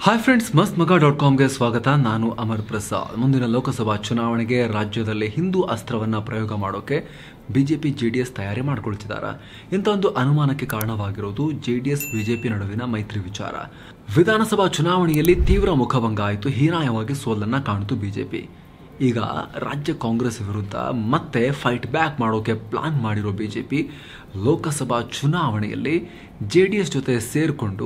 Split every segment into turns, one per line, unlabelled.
hi friends ಮಸ್ತ್ ಮಗ dot ಕಾಮ್ಗೆ ಸ್ವಾಗತ ನಾನು ಅಮರ್ ಪ್ರಸಾದ್ ಮುಂದಿನ ಲೋಕಸಭಾ ಚುನಾವಣೆಗೆ ರಾಜ್ಯದಲ್ಲಿ ಹಿಂದೂ ಅಸ್ತ್ರವನ್ನ ಪ್ರಯೋಗ ಮಾಡೋಕೆ ಬಿಜೆಪಿ ಜೆಡಿಎಸ್ ತಯಾರಿ ಮಾಡಿಕೊಳ್ತಿದ್ದಾರೆ ಇಂಥ ಒಂದು ಅನುಮಾನಕ್ಕೆ ಕಾರಣವಾಗಿರೋದು ಜೆಡಿಎಸ್ ಬಿಜೆಪಿ ನಡುವಿನ ಮೈತ್ರಿ ವಿಚಾರ ವಿಧಾನಸಭಾ ಚುನಾವಣೆಯಲ್ಲಿ ತೀವ್ರ ಮುಖಭಂಗ ಆಯಿತು ಹೀನಾಯವಾಗಿ ಸೋಲನ್ನ ಕಾಣಿತು ಬಿಜೆಪಿ ಈಗ ರಾಜ್ಯ ಕಾಂಗ್ರೆಸ್ ವಿರುದ್ಧ ಮತ್ತೆ ಫೈಟ್ ಬ್ಯಾಕ್ ಮಾಡೋಕೆ ಪ್ಲಾನ್ ಮಾಡಿರೋ ಬಿಜೆಪಿ ಲೋಕಸಭಾ ಚುನಾವಣೆಯಲ್ಲಿ ಜೆ ಡಿ ಎಸ್ ಜೊತೆ ಸೇರಿಕೊಂಡು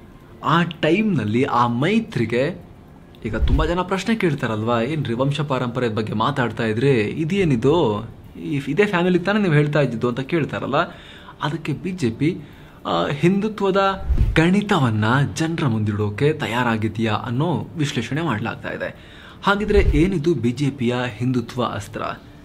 ಆ ಟೈಮ್ನಲ್ಲಿ ಆ ಮೈತ್ರಿಗೆ ಈಗ ತುಂಬ ಜನ ಪ್ರಶ್ನೆ ಕೇಳ್ತಾರಲ್ವಾ ಏನ್ರಿ ವಂಶ ಪಾರಂಪರ್ಯದ ಬಗ್ಗೆ ಮಾತಾಡ್ತಾ ಇದ್ರೆ ಇದೇನಿದು ಈ ಇದೇ ಫ್ಯಾಮಿಲಿ ತಾನೇ ನೀವು ಹೇಳ್ತಾ ಇದ್ದಿದ್ದು ಅಂತ ಕೇಳ್ತಾರಲ್ಲ ಅದಕ್ಕೆ ಬಿ ಜೆ ಪಿ ಹಿಂದುತ್ವದ ಗಣಿತವನ್ನ ಜನರ ಮುಂದಿಡೋಕೆ ತಯಾರಾಗಿದೆಯಾ ಅನ್ನೋ ವಿಶ್ಲೇಷಣೆ ಮಾಡಲಾಗ್ತಾ ಇದೆ ಹಾಗಿದ್ರೆ ಏನಿದು ಬಿಜೆಪಿಯ ಹಿಂದುತ್ವ ಅಸ್ತ್ರ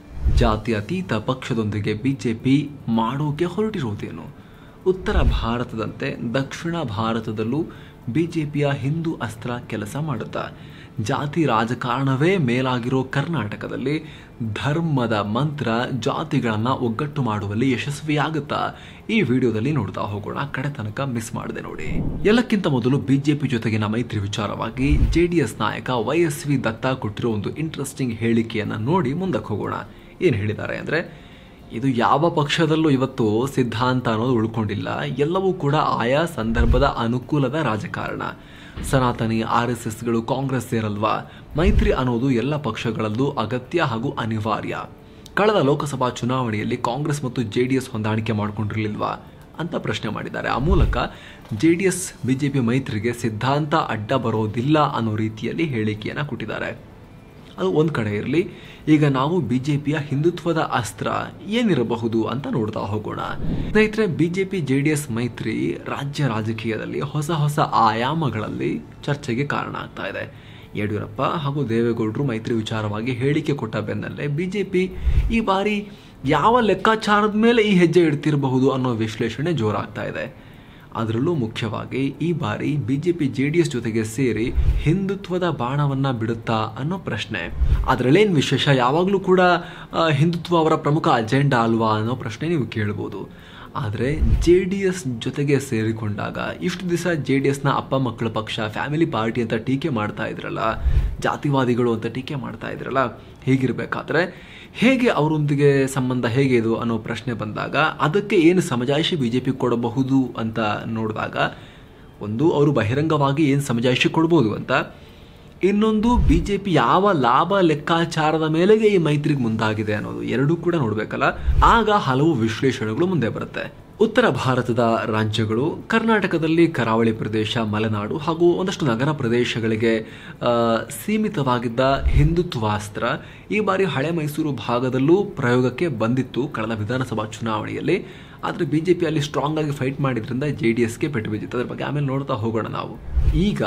ಜಾತ್ಯತೀತ ಪಕ್ಷದೊಂದಿಗೆ ಬಿಜೆಪಿ ಮಾಡೋಕೆ ಹೊರಟಿರೋದೇನು ಉತ್ತರ ಭಾರತದಂತೆ ದಕ್ಷಿಣ ಭಾರತದಲ್ಲೂ ಬಿಜೆಪಿಯ ಹಿಂದೂ ಅಸ್ತ್ರ ಕೆಲಸ ಮಾಡುತ್ತಾ ಜಾತಿ ರಾಜಕಾರಣವೇ ಮೇಲಾಗಿರೋ ಕರ್ನಾಟಕದಲ್ಲಿ ಧರ್ಮದ ಮಂತ್ರ ಜಾತಿಗಳನ್ನ ಒಗ್ಗಟ್ಟು ಮಾಡುವಲ್ಲಿ ಯಶಸ್ವಿಯಾಗುತ್ತಾ ಈ ವಿಡಿಯೋದಲ್ಲಿ ನೋಡ್ತಾ ಹೋಗೋಣ ಕಡೆ ತನಕ ಮಿಸ್ ಮಾಡಿದೆ ನೋಡಿ ಎಲ್ಲಕ್ಕಿಂತ ಮೊದಲು ಬಿಜೆಪಿ ಜೊತೆಗಿನ ಮೈತ್ರಿ ವಿಚಾರವಾಗಿ ಜೆಡಿಎಸ್ ನಾಯಕ ವೈ ಎಸ್ ವಿ ದತ್ತ ಕೊಟ್ಟಿರೋ ಒಂದು ಇಂಟ್ರೆಸ್ಟಿಂಗ್ ಹೇಳಿಕೆಯನ್ನ ನೋಡಿ ಮುಂದಕ್ಕೆ ಹೋಗೋಣ ಏನು ಹೇಳಿದ್ದಾರೆ ಅಂದ್ರೆ ಇದು ಯಾವ ಪಕ್ಷದಲ್ಲೂ ಇವತ್ತು ಸಿದ್ಧಾಂತ ಅನ್ನೋದು ಉಳ್ಕೊಂಡಿಲ್ಲ ಎಲ್ಲವೂ ಕೂಡ ಆಯಾ ಸಂದರ್ಭದ ಅನುಕೂಲದ ರಾಜಕಾರಣ ಸನಾತನಿ ಆರ್ ಎಸ್ ಎಸ್ಗಳು ಕಾಂಗ್ರೆಸ್ ಸೇರಲ್ವಾ ಮೈತ್ರಿ ಅನ್ನೋದು ಎಲ್ಲ ಪಕ್ಷಗಳಲ್ಲೂ ಅಗತ್ಯ ಹಾಗೂ ಅನಿವಾರ್ಯ ಕಳೆದ ಲೋಕಸಭಾ ಚುನಾವಣೆಯಲ್ಲಿ ಕಾಂಗ್ರೆಸ್ ಮತ್ತು ಜೆ ಡಿ ಎಸ್ ಹೊಂದಾಣಿಕೆ ಮಾಡಿಕೊಂಡಿರಲಿಲ್ವಾ ಅಂತ ಪ್ರಶ್ನೆ ಮಾಡಿದ್ದಾರೆ ಆ ಮೂಲಕ ಜೆ ಡಿ ಎಸ್ ಬಿಜೆಪಿ ಮೈತ್ರಿಗೆ ಸಿದ್ಧಾಂತ ಅಡ್ಡ ಬರೋದಿಲ್ಲ ಅನ್ನೋ ರೀತಿಯಲ್ಲಿ ಹೇಳಿಕೆಯನ್ನು ಕೊಟ್ಟಿದ್ದಾರೆ ಅದು ಒಂದು ಕಡೆ ಇರಲಿ ಈಗ ನಾವು ಬಿಜೆಪಿಯ ಹಿಂದುತ್ವದ ಅಸ್ತ್ರ ಏನಿರಬಹುದು ಅಂತ ನೋಡ್ತಾ ಹೋಗೋಣ ಸ್ನೇಹಿತರೆ ಬಿಜೆಪಿ ಜೆ ಡಿ ಎಸ್ ಮೈತ್ರಿ ರಾಜ್ಯ ರಾಜಕೀಯದಲ್ಲಿ ಹೊಸ ಹೊಸ ಆಯಾಮಗಳಲ್ಲಿ ಚರ್ಚೆಗೆ ಕಾರಣ ಆಗ್ತಾ ಇದೆ ಯಡಿಯೂರಪ್ಪ ಹಾಗೂ ದೇವೇಗೌಡರು ಮೈತ್ರಿ ವಿಚಾರವಾಗಿ ಹೇಳಿಕೆ ಕೊಟ್ಟ ಬೆನ್ನಲ್ಲೇ ಬಿಜೆಪಿ ಈ ಬಾರಿ ಯಾವ ಲೆಕ್ಕಾಚಾರದ ಮೇಲೆ ಈ ಹೆಜ್ಜೆ ಇಡ್ತಿರಬಹುದು ಅನ್ನೋ ವಿಶ್ಲೇಷಣೆ ಜೋರಾಗ್ತಾ ಇದೆ ಅದರಲ್ಲೂ ಮುಖ್ಯವಾಗಿ ಈ ಬಾರಿ ಬಿಜೆಪಿ ಜೆ ಡಿ ಎಸ್ ಜೊತೆಗೆ ಸೇರಿ ಹಿಂದುತ್ವದ ಬಾಣವನ್ನ ಬಿಡುತ್ತಾ ಅನ್ನೋ ಪ್ರಶ್ನೆ ಅದರಲ್ಲೇನು ವಿಶೇಷ ಯಾವಾಗಲೂ ಕೂಡ ಆ, ಹಿಂದುತ್ವ ಅವರ ಪ್ರಮುಖ ಅಜೆಂಡಾ ಅಲ್ವಾ ಅನ್ನೋ ಪ್ರಶ್ನೆ ನೀವು ಕೇಳ್ಬೋದು ಆದರೆ ಜೆ ಡಿ ಎಸ್ ಜೊತೆಗೆ ಸೇರಿಕೊಂಡಾಗ ಇಷ್ಟು ದಿವಸ ಜೆ ಡಿ ಎಸ್ನ ಅಪ್ಪ ಮಕ್ಕಳ ಪಕ್ಷ ಫ್ಯಾಮಿಲಿ ಪಾರ್ಟಿ ಅಂತ ಟೀಕೆ ಮಾಡ್ತಾ ಇದ್ರಲ್ಲ ಜಾತಿವಾದಿಗಳು ಅಂತ ಟೀಕೆ ಮಾಡ್ತಾ ಇದ್ರಲ್ಲ ಹೀಗಿರಬೇಕಾದ್ರೆ ಹೇಗೆ ಅವರೊಂದಿಗೆ ಸಂಬಂಧ ಹೇಗೆ ಇದು ಅನ್ನೋ ಪ್ರಶ್ನೆ ಬಂದಾಗ ಅದಕ್ಕೆ ಏನು ಸಮಜಾಯಿಷಿ ಬಿ ಜೆ ಪಿ ಕೊಡಬಹುದು ಅಂತ ನೋಡಿದಾಗ ಒಂದು ಅವರು ಬಹಿರಂಗವಾಗಿ ಏನು ಸಮಜಾಯಿಷಿ ಕೊಡ್ಬೋದು ಅಂತ ಇನ್ನೊಂದು ಬಿ ಜೆ ಪಿ ಯಾವ ಲಾಭ ಲೆಕ್ಕಾಚಾರದ ಮೇಲೆಗೆ ಈ ಮೈತ್ರಿಗೆ ಮುಂದಾಗಿದೆ ಅನ್ನೋದು ಎರಡೂ ಕೂಡ ನೋಡಬೇಕಲ್ಲ ಆಗ ಹಲವು ವಿಶ್ಲೇಷಣೆಗಳು ಮುಂದೆ ಬರುತ್ತೆ ಉತ್ತರ ಭಾರತದ ರಾಜ್ಯಗಳು ಕರ್ನಾಟಕದಲ್ಲಿ ಕರಾವಳಿ ಪ್ರದೇಶ ಮಲೆನಾಡು ಹಾಗೂ ಒಂದಷ್ಟು ನಗರ ಪ್ರದೇಶಗಳಿಗೆ ಆ, ಸೀಮಿತವಾಗಿದ್ದ ಹಿಂದುತ್ವಾಸ್ತ್ರ ಈ ಬಾರಿ ಹಳೆ ಮೈಸೂರು ಭಾಗದಲ್ಲೂ ಪ್ರಯೋಗಕ್ಕೆ ಬಂದಿತ್ತು ಕಳೆದ ವಿಧಾನಸಭಾ ಚುನಾವಣೆಯಲ್ಲಿ ಆದರೆ ಬಿ ಜೆ ಅಲ್ಲಿ ಸ್ಟ್ರಾಂಗ್ ಆಗಿ ಫೈಟ್ ಮಾಡಿದ್ರಿಂದ ಜೆ ಡಿ ಎಸ್ಗೆ ಪೆಟ್ಟು ಬಿದ್ದಿತ್ತು ಅದ್ರ ಬಗ್ಗೆ ಆಮೇಲೆ ನೋಡ್ತಾ ಹೋಗೋಣ ನಾವು ಈಗ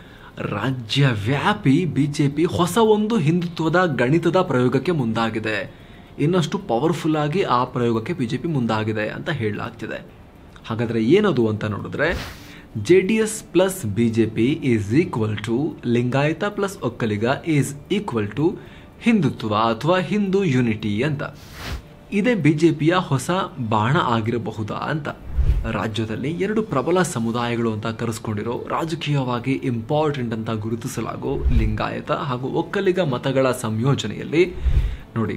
ರಾಜ್ಯವ್ಯಾಪಿ ಬಿಜೆಪಿ ಹೊಸ ಒಂದು ಹಿಂದುತ್ವದ ಗಣಿತದ ಪ್ರಯೋಗಕ್ಕೆ ಮುಂದಾಗಿದೆ ಇನ್ನಷ್ಟು ಪವರ್ಫುಲ್ ಆಗಿ ಆ ಪ್ರಯೋಗಕ್ಕೆ ಬಿಜೆಪಿ ಮುಂದಾಗಿದೆ ಅಂತ ಹೇಳಲಾಗ್ತಿದೆ ಹಾಗಾದ್ರೆ ಏನದು ಅಂತ ನೋಡಿದ್ರೆ J D S plus B J P is equal to Lingayat plus Vokkaliga is equal to Hindutva ಅಥವಾ ಹಿಂದೂ ಯುನಿಟಿ ಅಂತ ಇದೇ ಬಿಜೆಪಿಯ ಹೊಸ ಬಾಣ ಆಗಿರಬಹುದಾ ಅಂತ ರಾಜ್ಯದಲ್ಲಿ ಎರಡು ಪ್ರಬಲ ಸಮುದಾಯಗಳು ಅಂತ ಕರೆಸ್ಕೊಂಡಿರೋ ರಾಜಕೀಯವಾಗಿ ಇಂಪಾರ್ಟೆಂಟ್ ಅಂತ ಗುರುತಿಸಲಾಗೋ ಲಿಂಗಾಯತ ಹಾಗೂ ಒಕ್ಕಲಿಗ ಮತಗಳ ಸಂಯೋಜನೆಯಲ್ಲಿ ನೋಡಿ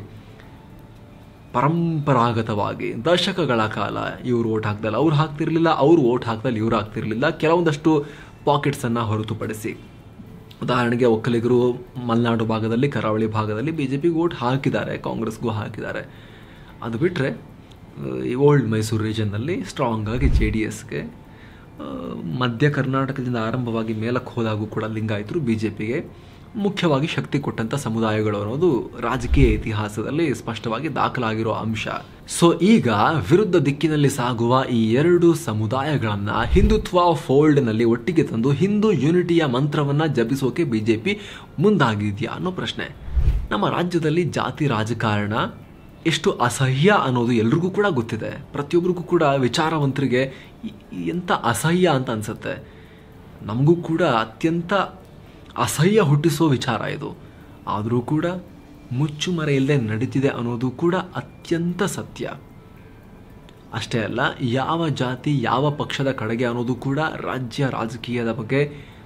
ಪರಂಪರಾಗತವಾಗಿ ದಶಕಗಳ ಕಾಲ ಇವರು ಓಟ್ ಹಾಕ್ದಲ್ಲ ಅವ್ರು ಹಾಕ್ತಿರ್ಲಿಲ್ಲ ಅವ್ರು ಓಟ್ ಹಾಕ್ದಲ್ಲಿ ಇವ್ರು ಹಾಕ್ತಿರ್ಲಿಲ್ಲ ಕೆಲವೊಂದಷ್ಟು ಪಾಕೆಟ್ಸನ್ನು ಹೊರತುಪಡಿಸಿ ಉದಾಹರಣೆಗೆ ಒಕ್ಕಲಿಗರು ಮಲೆನಾಡು ಭಾಗದಲ್ಲಿ ಕರಾವಳಿ ಭಾಗದಲ್ಲಿ ಬಿ ಜೆ ಪಿಗೆ ಓಟ್ ಹಾಕಿದ್ದಾರೆ ಕಾಂಗ್ರೆಸ್ಗೂ ಹಾಕಿದ್ದಾರೆ ಅದು ಬಿಟ್ಟರೆ ಈ ಓಲ್ಡ್ ಮೈಸೂರು ರೀಜನ್ನಲ್ಲಿ ಸ್ಟ್ರಾಂಗ್ ಆಗಿ ಜೆ ಡಿ ಎಸ್ಗೆ ಮಧ್ಯ ಕರ್ನಾಟಕದಿಂದ ಆರಂಭವಾಗಿ ಮೇಲಕ್ಕೆ ಹೋದಾಗೂ ಕೂಡ ಲಿಂಗಾಯತರು ಬಿ ಜೆ ಪಿಗೆ ಮುಖ್ಯವಾಗಿ ಶಕ್ತಿ ಕೊಟ್ಟಂಥ ಸಮುದಾಯಗಳು ಅನ್ನೋದು ರಾಜಕೀಯ ಇತಿಹಾಸದಲ್ಲಿ ಸ್ಪಷ್ಟವಾಗಿ ದಾಖಲಾಗಿರೋ ಅಂಶ ಸೊ ಈಗ ವಿರುದ್ಧ ದಿಕ್ಕಿನಲ್ಲಿ ಸಾಗುವ ಈ ಎರಡು ಸಮುದಾಯಗಳನ್ನ ಹಿಂದುತ್ವ ಫೋಲ್ಡ್ನಲ್ಲಿ ಒಟ್ಟಿಗೆ ತಂದು ಹಿಂದೂ ಯೂನಿಟಿಯ ಮಂತ್ರವನ್ನ ಜಪಿಸೋಕೆ ಬಿಜೆಪಿ ಮುಂದಾಗಿದೆಯಾ ಅನ್ನೋ ಪ್ರಶ್ನೆ ನಮ್ಮ ರಾಜ್ಯದಲ್ಲಿ ಜಾತಿ ರಾಜಕಾರಣ ಎಷ್ಟು ಅಸಹ್ಯ ಅನ್ನೋದು ಎಲ್ರಿಗೂ ಕೂಡ ಗೊತ್ತಿದೆ ಪ್ರತಿಯೊಬ್ಬರಿಗೂ ಕೂಡ ವಿಚಾರವಂತರಿಗೆ ಇ- ಎಂಥ ಅಸಹ್ಯ ಅಂತ ಅನ್ಸುತ್ತೆ ನಮಗೂ ಕೂಡ ಅತ್ಯಂತ ಅಸಹ್ಯ ಹುಟ್ಟಿಸೋ ವಿಚಾರ ಇದು ಆದರೂ ಕೂಡ ಮುಚ್ಚುಮರೆ ಇಲ್ಲದೆ ನಡೀತಿದೆ ಅನ್ನೋದು ಕೂಡ ಅತ್ಯಂತ ಸತ್ಯ ಅಷ್ಟೇ ಅಲ್ಲ ಯಾವ ಜಾತಿ ಯಾವ ಪಕ್ಷದ ಕಡೆಗೆ ಅನ್ನೋದು ಕೂಡ ರಾಜ್ಯ ರಾಜಕೀಯದ ಬಗ್ಗೆ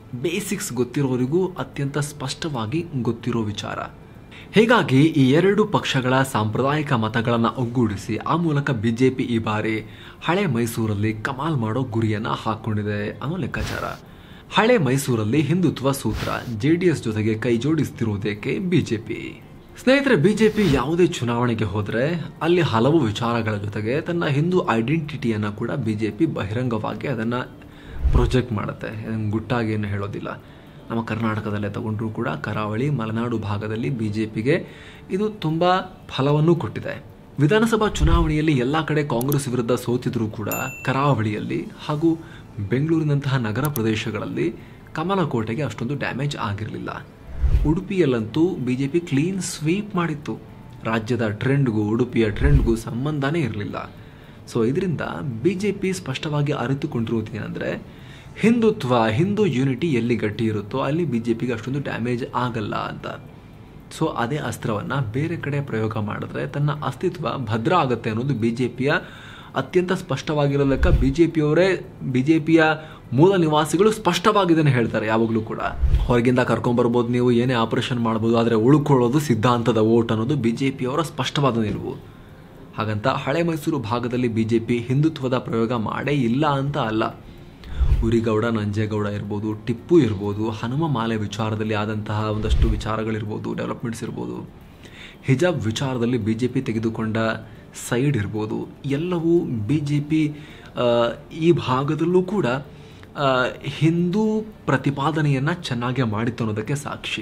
ಬೇಸಿಕ್ಸ್ ಗೊತ್ತಿರೋರಿಗೂ ಅತ್ಯಂತ ಸ್ಪಷ್ಟವಾಗಿ ಗೊತ್ತಿರೋ ವಿಚಾರ ಹೀಗಾಗಿ ಈ ಎರಡು ಪಕ್ಷಗಳ ಸಾಂಪ್ರದಾಯಿಕ ಮತಗಳನ್ನು ಒಗ್ಗೂಡಿಸಿ ಆ ಮೂಲಕ ಬಿಜೆಪಿ ಈ ಬಾರಿ ಹಳೆ ಮೈಸೂರಲ್ಲಿ ಕಮಾಲ್ ಮಾಡೋ ಗುರಿಯನ್ನ ಹಾಕೊಂಡಿದೆ ಅನ್ನೋ ಲೆಕ್ಕಾಚಾರ ಹಳೆ ಮೈಸೂರಲ್ಲಿ ಹಿಂದುತ್ವ ಸೂತ್ರ ಜೆಡಿಎಸ್ ಜೊತೆಗೆ ಕೈ ಜೋಡಿಸ್ತಿರುವುದೇಕೆ ಬಿಜೆಪಿ ಸ್ನೇಹಿತರೆ ಬಿಜೆಪಿ ಯಾವುದೇ ಚುನಾವಣೆಗೆ ಹೋದರೆ ಅಲ್ಲಿ ಹಲವು ವಿಚಾರಗಳ ಜೊತೆಗೆ ತನ್ನ ಹಿಂದೂ ಐಡೆಂಟಿಟಿಯನ್ನು ಕೂಡ ಬಿಜೆಪಿ ಬಹಿರಂಗವಾಗಿ ಅದನ್ನು ಪ್ರೊಜೆಕ್ಟ್ ಮಾಡುತ್ತೆ ಇದನ್ನ ಗುಟ್ಟಾಗಿ ಏನು ಹೇಳೋದಿಲ್ಲ ನಮ್ಮ ಕರ್ನಾಟಕದಲ್ಲೇ ತಗೊಂಡ್ರೂ ಕೂಡ ಕರಾವಳಿ ಮಲೆನಾಡು ಭಾಗದಲ್ಲಿ ಬಿಜೆಪಿಗೆ ಇದು ತುಂಬ ಫಲವನ್ನು ಕೊಟ್ಟಿದೆ ವಿಧಾನಸಭಾ ಚುನಾವಣೆಯಲ್ಲಿ ಎಲ್ಲ ಕಡೆ ಕಾಂಗ್ರೆಸ್ ವಿರುದ್ಧ ಸೋತಿದ್ರೂ ಕೂಡ ಕರಾವಳಿಯಲ್ಲಿ ಹಾಗೂ ಬೆಂಗಳೂರಿನಂತಹ ನಗರ ಪ್ರದೇಶಗಳಲ್ಲಿ ಕಮಲಕೋಟೆಗೆ ಅಷ್ಟೊಂದು ಡ್ಯಾಮೇಜ್ ಆಗಿರಲಿಲ್ಲ ಉಡುಪಿಯಲ್ಲಂತೂ ಬಿಜೆಪಿ ಕ್ಲೀನ್ ಸ್ವೀಪ್ ಮಾಡಿತ್ತು ರಾಜ್ಯದ ಟ್ರೆಂಡ್ಗೂ ಉಡುಪಿಯ ಟ್ರೆಂಡ್ಗೂ ಸಂಬಂಧನೇ ಇರಲಿಲ್ಲ ಸೊ ಇದರಿಂದ ಬಿಜೆಪಿ ಸ್ಪಷ್ಟವಾಗಿ ಅರಿತುಕೊಂಡಿರುವುದು ಏನಂದರೆ ಹಿಂದುತ್ವ ಹಿಂದೂ ಯೂನಿಟಿ ಎಲ್ಲಿ ಗಟ್ಟಿ ಇರುತ್ತೋ ಅಲ್ಲಿ ಬಿಜೆಪಿಗೆ ಅಷ್ಟೊಂದು ಡ್ಯಾಮೇಜ್ ಆಗಲ್ಲ ಅಂತ ಸೊ ಅದೇ ಅಸ್ತ್ರವನ್ನು ಬೇರೆ ಕಡೆ ಪ್ರಯೋಗ ಮಾಡಿದ್ರೆ ತನ್ನ ಅಸ್ತಿತ್ವ ಭದ್ರ ಆಗುತ್ತೆ ಅನ್ನೋದು ಬಿಜೆಪಿಯ ಅತ್ಯಂತ ಸ್ಪಷ್ಟವಾಗಿರೋ ಲೆಕ್ಕ ಬಿಜೆಪಿಯವರೇ ಬಿಜೆಪಿಯ ಮೂಲ ನಿವಾಸಿಗಳು ಸ್ಪಷ್ಟವಾಗಿ ಇದನ್ನು ಹೇಳ್ತಾರೆ ಯಾವಾಗಲೂ ಕೂಡ ಹೊರಗಿಂದ ಕರ್ಕೊಂಬರ್ಬೋದು ನೀವು ಏನೇ ಆಪರೇಷನ್ ಮಾಡ್ಬೋದು ಆದರೆ ಉಳ್ಕೊಳ್ಳೋದು ಸಿದ್ಧಾಂತದ ಓಟ್ ಅನ್ನೋದು ಬಿಜೆಪಿಯವರ ಸ್ಪಷ್ಟವಾದ ನಿಲುವು ಹಾಗಂತ ಹಳೆ ಮೈಸೂರು ಭಾಗದಲ್ಲಿ ಬಿಜೆಪಿ ಹಿಂದುತ್ವದ ಪ್ರಯೋಗ ಮಾಡೇ ಇಲ್ಲ ಅಂತ ಅಲ್ಲ ಉರಿಗೌಡ ನಂಜೇಗೌಡ ಇರ್ಬೋದು ಟಿಪ್ಪು ಇರ್ಬೋದು ಹನುಮ ಮಾಲೆ ವಿಚಾರದಲ್ಲಿ ಆದಂತಹ ಒಂದಷ್ಟು ವಿಚಾರಗಳಿರ್ಬೋದು ಡೆವಲಪ್ಮೆಂಟ್ಸ್ ಇರ್ಬೋದು ಹಿಜಾಬ್ ವಿಚಾರದಲ್ಲಿ ಬಿ ಜೆ ಪಿ ತೆಗೆದುಕೊಂಡ ಸೈಡ್ ಇರ್ಬೋದು ಎಲ್ಲವೂ ಬಿ ಜೆ ಪಿ ಈ ಭಾಗದಲ್ಲೂ ಕೂಡ ಆ, ಹಿಂದೂ ಪ್ರತಿಪಾದನೆಯನ್ನು ಚೆನ್ನಾಗಿ ಮಾಡಿತ್ತು ಅನ್ನೋದಕ್ಕೆ ಸಾಕ್ಷಿ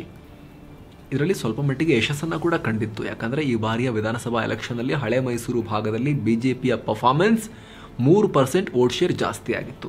ಇದರಲ್ಲಿ ಸ್ವಲ್ಪ ಮಟ್ಟಿಗೆ ಯಶಸ್ಸನ್ನು ಕೂಡ ಕಂಡಿತ್ತು ಯಾಕಂದರೆ ಈ ಬಾರಿಯ ವಿಧಾನಸಭಾ ಎಲೆಕ್ಷನ್ನಲ್ಲಿ ಹಳೆ ಮೈಸೂರು ಭಾಗದಲ್ಲಿ ಬಿ ಜೆ ಪಿಯ ಪರ್ಫಾರ್ಮೆನ್ಸ್ ಮೂರು ಪರ್ಸೆಂಟ್ ವೋಟ್ ಶೇರ್ ಜಾಸ್ತಿ ಆಗಿತ್ತು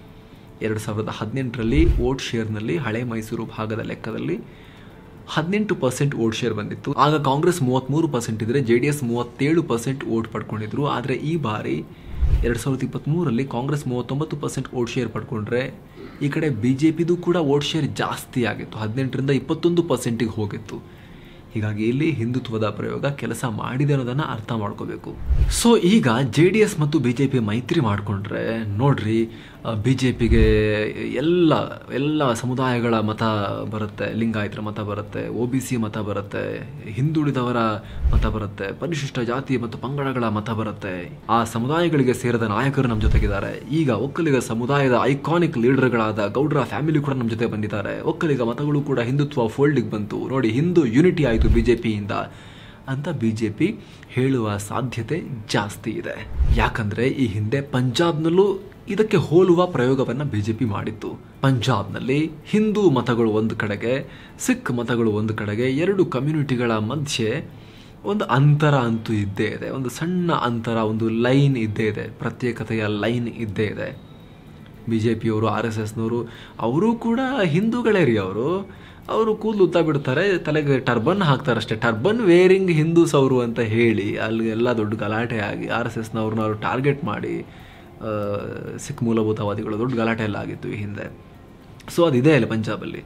ಎರಡು ಸಾವಿರದ ಹದಿನೆಂಟರಲ್ಲಿ ವೋಟ್ ಶೇರ್ನಲ್ಲಿ ಹಳೆ ಮೈಸೂರು ಭಾಗದ ಲೆಕ್ಕದಲ್ಲಿ ಹದಿನೆಂಟು ಪರ್ಸೆಂಟ್ ವೋಟ್ ಶೇರ್ ಬಂದಿತ್ತು ಆಗ ಕಾಂಗ್ರೆಸ್ ಮೂವತ್ತ್ಮೂರು ಪರ್ಸೆಂಟ್ ಇದ್ದರೆ ಜೆ ಡಿ ಎಸ್ ಮೂವತ್ತೇಳು ಪರ್ಸೆಂಟ್ ವೋಟ್ ಪಡ್ಕೊಂಡಿದ್ರು ಆದರೆ ಈ ಬಾರಿ ಎರಡು ಸಾವಿರದ ಇಪ್ಪತ್ತ್ಮೂರರಲ್ಲಿ ಕಾಂಗ್ರೆಸ್ ಮೂವತ್ತೊಂಬತ್ತು ಪರ್ಸೆಂಟ್ ವೋಟ್ ಶೇರ್ ಪಡ್ಕೊಂಡ್ರೆ ಈ ಕಡೆ ಬಿ ಜೆ ಪಿದು ಕೂಡ ವೋಟ್ ಶೇರ್ ಜಾಸ್ತಿ ಆಗಿತ್ತು ಹದಿನೆಂಟರಿಂದ ಇಪ್ಪತ್ತೊಂದು ಪರ್ಸೆಂಟಿಗೆ ಹೋಗಿತ್ತು ಹೀಗಾಗಿ ಇಲ್ಲಿ ಹಿಂದುತ್ವದ ಪ್ರಯೋಗ ಕೆಲಸ ಮಾಡಿದೆ ಅನ್ನೋದನ್ನು ಅರ್ಥ ಮಾಡ್ಕೋಬೇಕು ಸೊ ಈಗ ಜೆ ಡಿ ಎಸ್ ಮತ್ತು ಬಿ ಜೆ ಪಿ ಮೈತ್ರಿ ಮಾಡಿಕೊಂಡ್ರೆ ನೋಡ್ರಿ ಬಿ ಜೆ ಪಿಗೆ ಎಲ್ಲ ಎಲ್ಲ ಸಮುದಾಯಗಳ ಮತ ಬರುತ್ತೆ ಲಿಂಗಾಯತರ ಮತ ಬರುತ್ತೆ ಒ ಬಿ ಸಿ ಮತ ಬರುತ್ತೆ ಹಿಂದುಳಿದವರ ಮತ ಬರುತ್ತೆ ಪರಿಶಿಷ್ಟ ಜಾತಿ ಮತ್ತು ಪಂಗಡಗಳ ಮತ ಬರುತ್ತೆ ಆ ಸಮುದಾಯಗಳಿಗೆ ಸೇರಿದ ನಾಯಕರು ನಮ್ಮ ಜೊತೆಗಿದ್ದಾರೆ ಈಗ ಒಕ್ಕಲಿಗ ಸಮುದಾಯದ ಐಕಾನಿಕ್ ಲೀಡರ್ಗಳಾದ ಗೌಡ್ರ ಫ್ಯಾಮಿಲಿ ಕೂಡ ನಮ್ಮ ಜೊತೆ ಬಂದಿದ್ದಾರೆ ಒಕ್ಕಲಿಗ ಮತಗಳು ಕೂಡ ಹಿಂದುತ್ವ ಫೋಲ್ಡಿಗೆ ಬಂತು ನೋಡಿ ಹಿಂದೂ ಯೂನಿಟಿ ಆಯಿತು ಬಿಜೆಪಿಯಿಂದ ಅಂತ ಬಿಜೆಪಿ ಹೇಳುವ ಸಾಧ್ಯತೆ ಜಾಸ್ತಿ ಇದೆ ಯಾಕಂದ್ರೆ ಈ ಹಿಂದೆ ಪಂಜಾಬ್ನಲ್ಲೂ ಇದಕ್ಕೆ ಹೋಲುವ ಪ್ರಯೋಗವನ್ನು ಬಿಜೆಪಿ ಮಾಡಿತ್ತು ಪಂಜಾಬ್ನಲ್ಲಿ ಹಿಂದೂ ಮತಗಳು ಒಂದು ಕಡೆಗೆ ಸಿಖ್ ಮತಗಳು ಒಂದು ಕಡೆಗೆ ಎರಡು ಕಮ್ಯುನಿಟಿಗಳ ಮಧ್ಯೆ ಒಂದು ಅಂತರ ಅಂತೂ ಇದ್ದೇ ಇದೆ ಒಂದು ಸಣ್ಣ ಅಂತರ ಒಂದು ಲೈನ್ ಇದ್ದೇ ಇದೆ ಪ್ರತ್ಯೇಕತೆಯ ಲೈನ್ ಇದ್ದೇ ಇದೆ ಬಿ ಜೆ ಪಿಯವರು ಆರ್ ಎಸ್ ಎಸ್ನವರು ಅವರು ಕೂಡ ಹಿಂದೂಗಳೇ ರೀ ಅವರು ಅವರು ಕೂದಲು ಉದ್ದ ಬಿಡ್ತಾರೆ ತಲೆಗೆ ಟರ್ಬನ್ ಹಾಕ್ತಾರೆ ಅಷ್ಟೇ ಟರ್ಬನ್ ವೇರಿಂಗ್ ಹಿಂದೂಸ್ ಅವರು ಅಂತ ಹೇಳಿ ಅಲ್ಲಿ ಎಲ್ಲ ದೊಡ್ಡ ಗಲಾಟೆ ಆಗಿ ಆರ್ ಎಸ್ ಎಸ್ನವ್ರನ್ನ ಅವರು ಟಾರ್ಗೆಟ್ ಮಾಡಿ ಆ, ಸಿಖ್ ಮೂಲಭೂತವಾದಿಗಳು ದೊಡ್ಡ ಗಲಾಟೆ ಎಲ್ಲ ಆಗಿತ್ತು ಈ ಹಿಂದೆ ಸೊ ಅದಿದೆ ಅಲ್ಲಿ ಪಂಜಾಬಲ್ಲಿ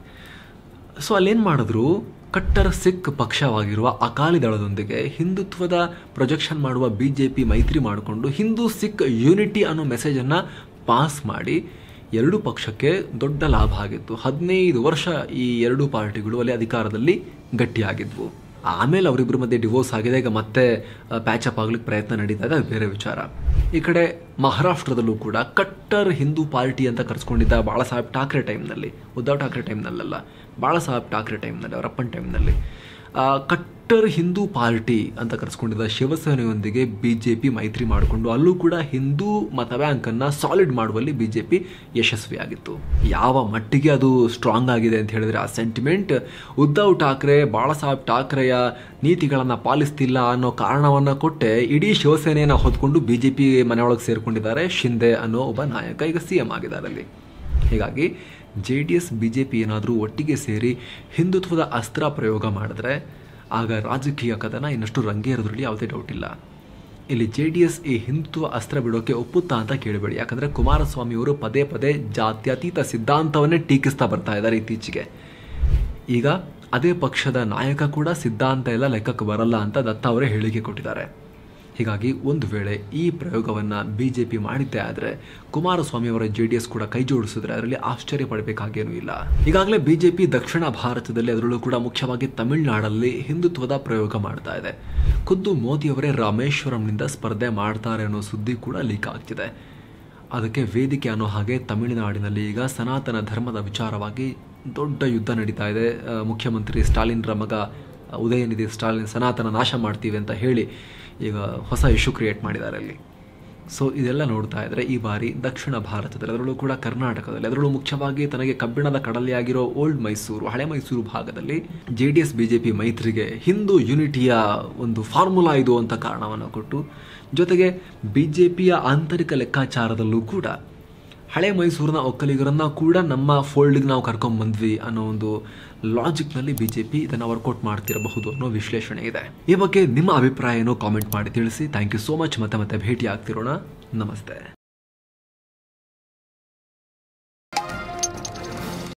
ಸೊ ಅಲ್ಲೇನು ಮಾಡಿದ್ರು ಕಟ್ಟರ್ ಸಿಖ್ ಪಕ್ಷವಾಗಿರುವ ಅಕಾಲಿ ದಳದೊಂದಿಗೆ ಹಿಂದುತ್ವದ ಪ್ರೊಜೆಕ್ಷನ್ ಮಾಡುವ ಬಿ ಜೆ ಪಿ ಮೈತ್ರಿ ಮಾಡಿಕೊಂಡು ಹಿಂದೂ ಸಿಖ್ ಯೂನಿಟಿ ಅನ್ನೋ ಮೆಸೇಜನ್ನು ಪಾಸ್ ಮಾಡಿ ಎರಡೂ ಪಕ್ಷಕ್ಕೆ ದೊಡ್ಡ ಲಾಭ ಆಗಿತ್ತು ಹದಿನೈದು ವರ್ಷ ಈ ಎರಡೂ ಪಾರ್ಟಿಗಳು ಅಲ್ಲಿ ಅಧಿಕಾರದಲ್ಲಿ ಗಟ್ಟಿಯಾಗಿದ್ವು ಆಮೇಲೆ ಅವರಿಬ್ಬರ ಮಧ್ಯೆ ಡಿವೋರ್ಸ್ ಆಗಿದೆ ಈಗ ಮತ್ತೆ ಪ್ಯಾಚಪ್ ಆಗ್ಲಿಕ್ಕೆ ಪ್ರಯತ್ನ ನಡೀತಾ ಇದೆ ಅದು ಬೇರೆ ವಿಚಾರ ಈ ಕಡೆ ಮಹಾರಾಷ್ಟ್ರದಲ್ಲೂ ಕೂಡ ಕಟ್ಟರ್ ಹಿಂದೂ ಪಾರ್ಟಿ ಅಂತ ಕರೆಸ್ಕೊಂಡಿದ್ದ ಬಾಳಾ ಸಾಹೇಬ್ ಠಾಕ್ರೆ ಟೈಮ್ನಲ್ಲಿ ಉದ್ಧವ್ ಠಾಕ್ರೆ ಟೈಮ್ನಲ್ಲ ಬಾಳಾ ಸಾಹೇಬ್ ಠಾಕ್ರೆ ಟೈಮ್ನಲ್ಲಿ ಅವರಪ್ಪನ ಟೈಮ್ನಲ್ಲಿ ಆ, ಕಟ್ಟರ್ ಹಿಂದೂ ಪಾರ್ಟಿ ಅಂತ ಕರೆಸ್ಕೊಂಡಿದ್ದ ಶಿವಸೇನೆಯೊಂದಿಗೆ ಬಿ ಜೆ ಪಿ ಮೈತ್ರಿ ಮಾಡಿಕೊಂಡು ಅಲ್ಲೂ ಕೂಡ ಹಿಂದೂ ಮತ ಬ್ಯಾಂಕನ್ನು ಸಾಲಿಡ್ ಮಾಡುವಲ್ಲಿ ಬಿ ಜೆ ಪಿ ಯಶಸ್ವಿಯಾಗಿತ್ತು ಯಾವ ಮಟ್ಟಿಗೆ ಅದು ಸ್ಟ್ರಾಂಗ್ ಆಗಿದೆ ಅಂತ ಹೇಳಿದ್ರೆ ಆ ಸೆಂಟಿಮೆಂಟ್ ಉದ್ಧವ್ ಠಾಕ್ರೆ ಬಾಳಾಸಾಹೇಬ್ ಠಾಕ್ರೆಯ ನೀತಿಗಳನ್ನು ಪಾಲಿಸ್ತಿಲ್ಲ ಅನ್ನೋ ಕಾರಣವನ್ನು ಕೊಟ್ಟೆ ಇಡೀ ಶಿವಸೇನೆಯನ್ನು ಹೊತ್ಕೊಂಡು ಬಿ ಜೆ ಪಿ ಮನೆಯೊಳಗೆ ಸೇರಿಕೊಂಡಿದ್ದಾರೆ ಶಿಂದೆ ಅನ್ನೋ ಒಬ್ಬ ನಾಯಕ ಈಗ ಸಿ ಎಂ ಆಗಿದ್ದಾರೆ ಅಲ್ಲಿ ಹೀಗಾಗಿ J D S B J P ಏನಾದರೂ ಒಟ್ಟಿಗೆ ಸೇರಿ ಹಿಂದುತ್ವದ ಅಸ್ತ್ರ ಪ್ರಯೋಗ ಮಾಡಿದ್ರೆ ಆಗ ರಾಜಕೀಯ ಕದನ ಇನ್ನಷ್ಟು ರಂಗೇರೋದ್ರಲ್ಲಿ ಯಾವುದೇ ಡೌಟ್ ಇಲ್ಲ ಇಲ್ಲಿ ಜೆ ಡಿ ಎಸ್ ಈ ಹಿಂದುತ್ವ ಅಸ್ತ್ರ ಬಿಡೋಕೆ ಒಪ್ಪುತ್ತಾ ಅಂತ ಕೇಳಬೇಡಿ ಯಾಕಂದರೆ ಕುಮಾರಸ್ವಾಮಿಯವರು ಪದೇ ಪದೇ ಜಾತ್ಯತೀತ ಸಿದ್ಧಾಂತವನ್ನೇ ಟೀಕಿಸ್ತಾ ಬರ್ತಾ ಇದ್ದಾರೆ ಇತ್ತೀಚೆಗೆ ಈಗ ಅದೇ ಪಕ್ಷದ ನಾಯಕ ಕೂಡ ಸಿದ್ಧಾಂತ ಎಲ್ಲ ಲೆಕ್ಕಕ್ಕೆ ಬರಲ್ಲ ಅಂತ ದತ್ತ ಅವರೇ ಹೇಳಿಕೆ ಕೊಟ್ಟಿದ್ದಾರೆ ಹೀಗಾಗಿ ಒಂದು ವೇಳೆ ಈ ಪ್ರಯೋಗವನ್ನು ಬಿ ಜೆ ಪಿ ಮಾಡಿದ್ದೇ ಆದರೆ ಕುಮಾರಸ್ವಾಮಿ ಅವರ ಜೆ ಡಿ ಎಸ್ ಕೂಡ ಕೈ ಜೋಡಿಸಿದ್ರೆ ಅದರಲ್ಲಿ ಆಶ್ಚರ್ಯ ಪಡಬೇಕಾಗೇನೂ ಇಲ್ಲ ಈಗಾಗಲೇ ಬಿಜೆಪಿ ದಕ್ಷಿಣ ಭಾರತದಲ್ಲಿ ಅದರಲ್ಲೂ ಕೂಡ ಮುಖ್ಯವಾಗಿ ತಮಿಳುನಾಡಲ್ಲಿ ಹಿಂದುತ್ವದ ಪ್ರಯೋಗ ಮಾಡ್ತಾ ಇದೆ ಖುದ್ದು ಮೋದಿಯವರೇ ರಾಮೇಶ್ವರಂನಿಂದ ಸ್ಪರ್ಧೆ ಮಾಡ್ತಾರೆ ಅನ್ನೋ ಸುದ್ದಿ ಕೂಡ ಲೀಕ್ ಆಗ್ತಿದೆ ಅದಕ್ಕೆ ವೇದಿಕೆ ಅನ್ನೋ ಹಾಗೆ ತಮಿಳುನಾಡಿನಲ್ಲಿ ಈಗ ಸನಾತನ ಧರ್ಮದ ವಿಚಾರವಾಗಿ ದೊಡ್ಡ ಯುದ್ಧ ನಡೀತಾ ಇದೆ ಆ, ಮುಖ್ಯಮಂತ್ರಿ ಸ್ಟಾಲಿನ್ರ ಮಗ ಉದಯನಿಧಿ ಸ್ಟಾಲಿನ್ ಸನಾತನ ನಾಶ ಮಾಡ್ತೀವಿ ಅಂತ ಹೇಳಿ ಈಗ ಹೊಸ ಇಶ್ಯೂ ಕ್ರಿಯೇಟ್ ಮಾಡಿದ್ದಾರೆ ಅಲ್ಲಿ ಸೊ ಇದೆಲ್ಲ ನೋಡ್ತಾ ಇದ್ರೆ ಈ ಬಾರಿ ದಕ್ಷಿಣ ಭಾರತದಲ್ಲಿ ಅದರಲ್ಲೂ ಕೂಡ ಕರ್ನಾಟಕದಲ್ಲಿ ಅದರಲ್ಲೂ ಮುಖ್ಯವಾಗಿ ತನಗೆ ಕಬ್ಬಿಣದ ಕಡಲೆಯಾಗಿರೋ ಓಲ್ಡ್ ಮೈಸೂರು ಹಳೆ ಮೈಸೂರು ಭಾಗದಲ್ಲಿ ಜೆ ಡಿ ಎಸ್ ಬಿಜೆಪಿ ಮೈತ್ರಿಗೆ ಹಿಂದೂ ಯುನಿಟಿಯ ಒಂದು ಫಾರ್ಮುಲಾ ಇದು ಅಂತ ಕಾರಣವನ್ನು ಕೊಟ್ಟು ಜೊತೆಗೆ ಬಿಜೆಪಿಯ ಆಂತರಿಕ ಲೆಕ್ಕಾಚಾರದಲ್ಲೂ ಕೂಡ ಹಳೆ ಮೈಸೂರಿನ ಒಕ್ಕಲಿಗರನ್ನ ಕೂಡ ನಮ್ಮ ಫೋಲ್ಡ್ಗೆ ನಾವು ಕರ್ಕೊಂಡ್ ಬಂದ್ವಿ ಅನ್ನೋ ಒಂದು ಲಾಜಿಕ್ನಲ್ಲಿ ಬಿಜೆಪಿ ಇದನ್ನು ವರ್ಕೌಟ್ ಮಾಡ್ತಿರಬಹುದು ಅನ್ನೋ ವಿಶ್ಲೇಷಣೆ ಇದೆ ಈ ಬಗ್ಗೆ ನಿಮ್ಮ ಅಭಿಪ್ರಾಯ ಏನೋ ಕಾಮೆಂಟ್ ಮಾಡಿ ತಿಳಿಸಿ ಥ್ಯಾಂಕ್ ಯು ಸೋ ಮಚ್ ಮತ್ತೆ ಮತ್ತೆ ಭೇಟಿ ಆಗ್ತಿರೋಣ ನಮಸ್ತೆ